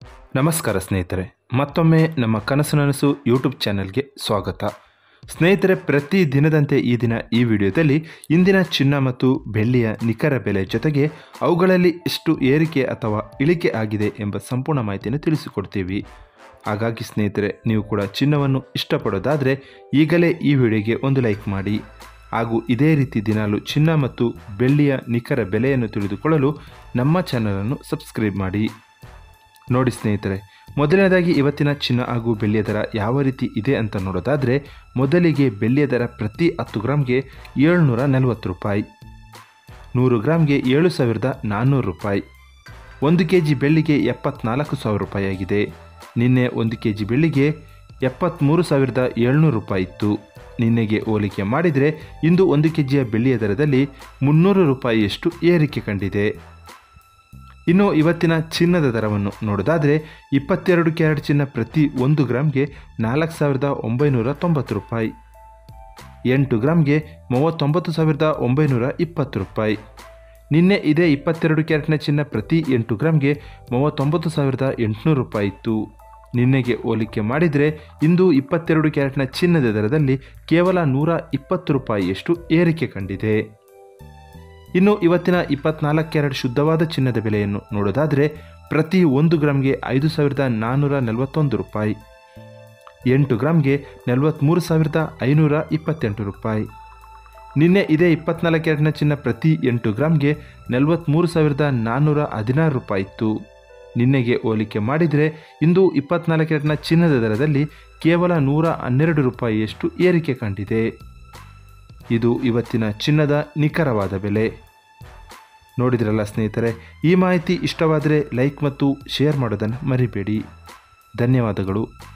ನಮಸ್ಕಾರ ಸ್ನೇಹಿತರೆ ಮತ್ತೊಮ್ಮೆ ನಮ್ಮ ಕನಸು ನನಸು ಯೂಟ್ಯೂಬ್ ಚಾನೆಲ್ಗೆ ಸ್ವಾಗತ ಸ್ನೇಹಿತರೆ ಪ್ರತಿ ದಿನದಂತೆ ಈ ದಿನ ಈ ವಿಡಿಯೋದಲ್ಲಿ ಇಂದಿನ ಚಿನ್ನ ಮತ್ತು ಬೆಳ್ಳಿಯ ನಿಖರ ಬೆಲೆ ಜೊತೆಗೆ ಅವುಗಳಲ್ಲಿ ಎಷ್ಟು ಏರಿಕೆ ಅಥವಾ ಇಳಿಕೆ ಆಗಿದೆ ಎಂಬ ಸಂಪೂರ್ಣ ಮಾಹಿತಿಯನ್ನು ತಿಳಿಸಿಕೊಡ್ತೀವಿ ಹಾಗಾಗಿ ಸ್ನೇಹಿತರೆ ನೀವು ಕೂಡ ಚಿನ್ನವನ್ನು ಇಷ್ಟಪಡೋದಾದರೆ ಈಗಲೇ ಈ ವಿಡಿಯೋಗೆ ಒಂದು ಲೈಕ್ ಮಾಡಿ ಹಾಗೂ ಇದೇ ರೀತಿ ದಿನಾಲು ಚಿನ್ನ ಮತ್ತು ಬೆಳ್ಳಿಯ ನಿಖರ ಬೆಲೆಯನ್ನು ತಿಳಿದುಕೊಳ್ಳಲು ನಮ್ಮ ಚಾನಲನ್ನು ಸಬ್ಸ್ಕ್ರೈಬ್ ಮಾಡಿ ನೋಡಿ ಸ್ನೇಹಿತರೆ ಮೊದಲನೇದಾಗಿ ಇವತ್ತಿನ ಚಿನ್ನ ಹಾಗೂ ಬೆಳ್ಳಿಯ ದರ ಯಾವ ರೀತಿ ಇದೆ ಅಂತ ನೋಡೋದಾದರೆ ಮೊದಲಿಗೆ ಬೆಳ್ಳಿಯ ದರ ಪ್ರತಿ ಹತ್ತು ಗ್ರಾಮ್ಗೆ ಏಳ್ನೂರ ನಲವತ್ತು ರೂಪಾಯಿ ನೂರು ಗ್ರಾಮ್ಗೆ ಏಳು ಸಾವಿರದ ನಾನ್ನೂರು ರೂಪಾಯಿ ಒಂದು ಕೆ ಜಿ ಬೆಳ್ಳಿಗೆ ಎಪ್ಪತ್ನಾಲ್ಕು ಸಾವಿರ ರೂಪಾಯಿ ಆಗಿದೆ ನಿನ್ನೆ ಒಂದು ಕೆ ಜಿ ಬೆಳ್ಳಿಗೆ ಎಪ್ಪತ್ತ್ಮೂರು ಸಾವಿರದ ಏಳ್ನೂರು ರೂಪಾಯಿ ಇತ್ತು ನಿನ್ನೆಗೆ ಹೋಲಿಕೆ ಮಾಡಿದರೆ ಇಂದು ಒಂದು ಕೆ ಜಿಯ ಬೆಳ್ಳಿಯ ದರದಲ್ಲಿ ಮುನ್ನೂರು ರೂಪಾಯಿಯಷ್ಟು ಏರಿಕೆ ಕಂಡಿದೆ ಇನ್ನು ಇವತ್ತಿನ ಚಿನ್ನದ ದರವನ್ನು ನೋಡೋದಾದರೆ ಇಪ್ಪತ್ತೆರಡು ಕ್ಯಾರೆಟ್ ಚಿನ್ನ ಪ್ರತಿ ಒಂದು ಗ್ರಾಮ್ಗೆ ನಾಲ್ಕು ಸಾವಿರದ ಒಂಬೈನೂರ ತೊಂಬತ್ತು ರೂಪಾಯಿ ಎಂಟು ಗ್ರಾಮ್ಗೆ ಮೂವತ್ತೊಂಬತ್ತು ಸಾವಿರದ ಒಂಬೈನೂರ ಇಪ್ಪತ್ತು ರೂಪಾಯಿ ನಿನ್ನೆ ಇದೇ ಇಪ್ಪತ್ತೆರಡು ಕ್ಯಾರೆಟ್ನ ಚಿನ್ನ ಪ್ರತಿ ಎಂಟು ಗ್ರಾಮ್ಗೆ ಮೂವತ್ತೊಂಬತ್ತು ಸಾವಿರದ ಎಂಟುನೂರು ರೂಪಾಯಿ ಇತ್ತು ನಿನ್ನೆಗೆ ಹೋಲಿಕೆ ಮಾಡಿದರೆ ಇಂದು ಇಪ್ಪತ್ತೆರಡು ಕ್ಯಾರೆಟ್ನ ಚಿನ್ನದ ದರದಲ್ಲಿ ಕೇವಲ ನೂರ ಇಪ್ಪತ್ತು ರೂಪಾಯಿಯಷ್ಟು ಏರಿಕೆ ಕಂಡಿದೆ ಇನ್ನು ಇವತ್ತಿನ ಇಪ್ಪತ್ನಾಲ್ಕು ಕ್ಯಾರೆಟ್ ಶುದ್ಧವಾದ ಚಿನ್ನದ ಬೆಲೆಯನ್ನು ನೋಡೋದಾದರೆ ಪ್ರತಿ ಒಂದು ಗ್ರಾಮ್ಗೆ ಐದು ಸಾವಿರದ ನಾನ್ನೂರ ನಲವತ್ತೊಂದು ರೂಪಾಯಿ ಎಂಟು ಗ್ರಾಮ್ಗೆ ನಲವತ್ತ್ಮೂರು ಸಾವಿರದ ಐನೂರ ಇಪ್ಪತ್ತೆಂಟು ರೂಪಾಯಿ ನಿನ್ನೆ ಇದೇ ಇಪ್ಪತ್ನಾಲ್ಕು ಕ್ಯಾರೆಟ್ನ ಚಿನ್ನ ಪ್ರತಿ ಎಂಟು ಗ್ರಾಮ್ಗೆ ನಲವತ್ತ್ಮೂರು ಸಾವಿರದ ನಾನ್ನೂರ ಹದಿನಾರು ರೂಪಾಯಿ ಇತ್ತು ನಿನ್ನೆಗೆ ಹೋಲಿಕೆ ಮಾಡಿದರೆ ಇಂದು ಇಪ್ಪತ್ನಾಲ್ಕು ಕ್ಯಾರೆಟ್ನ ಚಿನ್ನದ ದರದಲ್ಲಿ ಕೇವಲ ನೂರ ಹನ್ನೆರಡು ರೂಪಾಯಿಯಷ್ಟು ಏರಿಕೆ ಕಂಡಿದೆ ಇದು ಇವತ್ತಿನ ಚಿನ್ನದ ನಿಖರವಾದ ಬೆಲೆ ನೋಡಿದ್ರಲ್ಲ ಸ್ನೇಹಿತರೆ ಈ ಮಾಹಿತಿ ಇಷ್ಟವಾದರೆ ಲೈಕ್ ಮತ್ತು ಶೇರ್ ಮಾಡೋದನ್ನು ಮರಿಬೇಡಿ ಧನ್ಯವಾದಗಳು